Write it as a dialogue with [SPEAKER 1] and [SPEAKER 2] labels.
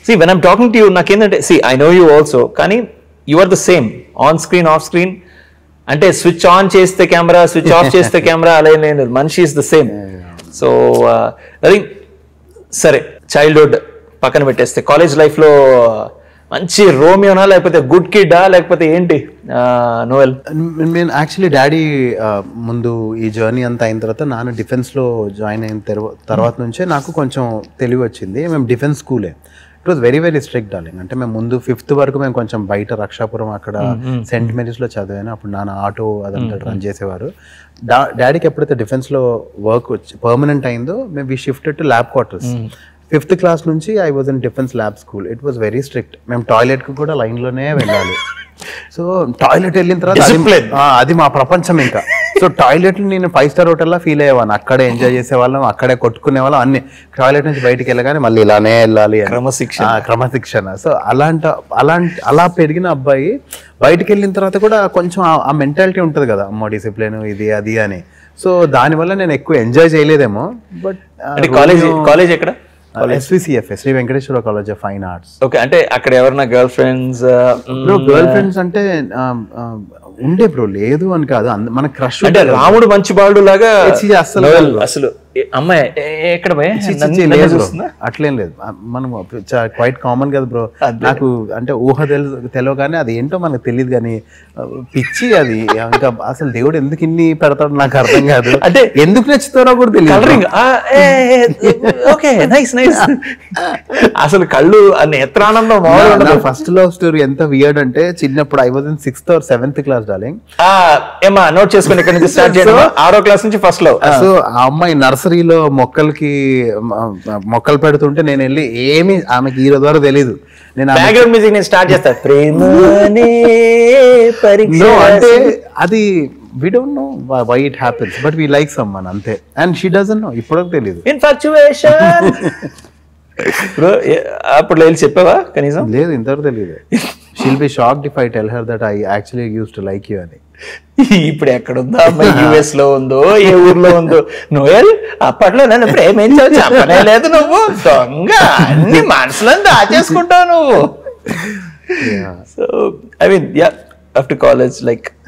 [SPEAKER 1] C when I'm talking to you నాకేంటంటే see I know you also కానీ you are the same on screen off screen అంటే switch on చేస్తే camera switch off చేస్తే camera అలా ఏం లేదు మనిషి ఇస్ ద సేమ్ సో అది సరే చైల్డ్హుడ్ పక్కన పెట్టేస్తే కాలేజ్ లైఫ్లో మంచి రోమియోనా లేకపోతే గుడ్ కిడ్డా లేకపోతే ఏంటి నోవెల్
[SPEAKER 2] నేను యాక్చువల్లీ డాడీ ముందు ఈ జర్నీ అంతా అయిన తర్వాత నాన్న డిఫెన్స్లో జాయిన్ అయిన తర్వా- తర్వాత నుంచే నాకు కొంచెం తెలివి వచ్చింది మేము డిఫెన్స్ స్కూలే it was very very strict darling అంటే మేము ముందు ఫిఫ్త్ వరకు మేము కొంచెం బయట రక్షాపురం అక్కడ సెంట్ మేరీస్లో చదివాను అప్పుడు నాన్న ఆటో అదంతా రన్ చేసేవారు డా డాడీకి ఎప్పుడైతే డిఫెన్స్లో వర్క్ వచ్చి పర్మనెంట్ అయిందో మేము we shifted to lab quarters fifth class నుంచి I was in defence lab school it was very strict మేము టాయిలెట్కి కూడా లైన్లోనే వెళ్ళాలి సో టాయిలెట్ వెళ్ళిన తర్వాత అది-
[SPEAKER 1] Discipline.
[SPEAKER 2] ఆ, అది మా ప్రపంచం ఇంకా సో టాయిలెట్ నేను ఫైవ్ స్టార్ హోటల్లో ఫీల్ అయ్యేవాను అక్కడే ఎంజాయ్ చేసేవాళ్ళం అక్కడే కొట్టుకునే వాళ్ళం అన్ని టాయిలెట్ నుంచి బయటికి వెళ్ళగానే మళ్ళీ ఇలానే వెళ్ళాలి అని.
[SPEAKER 1] క్రమశిక్షణ.
[SPEAKER 2] ఆ, క్రమశిక్షణ సో అలాంటి అలాంటి అలా పెరిగిన అబ్బాయి బయటికి వెళ్ళిన తర్వాత కూడా కొంచెం ఆ- ఆ మెంటాలిటీ ఉంటుంది కదా అమ్మో డిసిప్లిన్ ఇది అది అని సో దానివల్ల నేను ఎక్కువ ఎంజాయ్ చేయలేదేమో బట్
[SPEAKER 1] అంటే కాలేజ్ కాలేజ్ ఎక్కడ
[SPEAKER 2] SVCF Shri Venkateswara college of fine arts
[SPEAKER 1] okay అంటే అక్కడ ఎవరన్నా girl friends
[SPEAKER 2] bro girl friends అంటే ఆ, ఆ, ఉండే బ్రో లేదు అని కాదు అంద- మన క్రష్
[SPEAKER 1] అంటే రాముడు మంచి బాలుడు లాగా
[SPEAKER 2] ఛీ, అస్సలు
[SPEAKER 1] Noel,
[SPEAKER 2] కాదు.
[SPEAKER 1] అసలు ఏ, అమ్మాయి ఏ, ఏ, ఎక్కడ పోయి
[SPEAKER 2] ఛీ, ఛీ,
[SPEAKER 1] నన్ను-
[SPEAKER 2] ఛీ,
[SPEAKER 1] నన్ను
[SPEAKER 2] లేదు బ్రో
[SPEAKER 1] చూస్తుందా?
[SPEAKER 2] అట్లేం లేదు ఆ, మనం క్వైట్ కామన్ కదా బ్రో నాకు అంటే ఊహ తెలు తెలియగానే అది ఏంటో మనకు తెలియదు కానీ ఆ, పిచ్చి అది ఇంకా అసలు దేవుడు ఎందుకు ఇన్ని పెడతాడు నాకు అర్థం కాదు
[SPEAKER 1] అంటే
[SPEAKER 2] ఎందుకు నచ్చుతారో కూడా తెలియదు
[SPEAKER 1] కలరింగ్ ఓకే నైస్ నైస్ అసలు కళ్ళు ఆ నేత్రానందం మామూలుగా ఉండదు.
[SPEAKER 2] ఫస్ట్ లవ్ స్టోరీ ఎంత వియర్డ్ అంటే చిన్నప్పుడు I was in sixth or seventh class darling
[SPEAKER 1] ఆ, ఏమా నోట్ చేసుకుని ఇక్కడ నుంచి స్టార్ట్ చేయడం ఆరో క్లాస్ నుంచి ఫస్ట్ లో
[SPEAKER 2] సో ఆ అమ్మాయి నర్సరీలో మొక్కలకి మ- మ- మొక్కలు పెడుతుంటే నేను వెళ్ళి ఏమి ఆమెకి ఈ రోజు వరకు తెలియదు నేను ఆమె-
[SPEAKER 1] బ్యాక్గ్రౌండ్ మ్యూజిక్ నేను స్టార్ట్ చేస్తా ప్రేమనే పరీక్ష
[SPEAKER 2] No, అంటే అది we don't know why it happens but we like someone అంతే అండ్ షీ డజన్ నో ఇప్పటికి తెలియదు
[SPEAKER 1] ఇన్ఫాక్చువేషన్ బ్రో అప్పుడు వెళ్ళి చెప్పావా కనీసం
[SPEAKER 2] లేదు ఇంతవరకు తెలియదు she'll be shocked if I tell her that I actually used to like you అని
[SPEAKER 1] ఇప్పుడు ఎక్కడుందా యుఎస్ లో ఉందో ఏ ఊర్లో ఉందో నోయల్ అప్పట్లో నన్ను ప్రేమించావు చెప్పనే లేదు నువ్వు దొంగ అన్ని మనసులో దాచేసుకుంటావు నువ్వు so I mean yeah after college like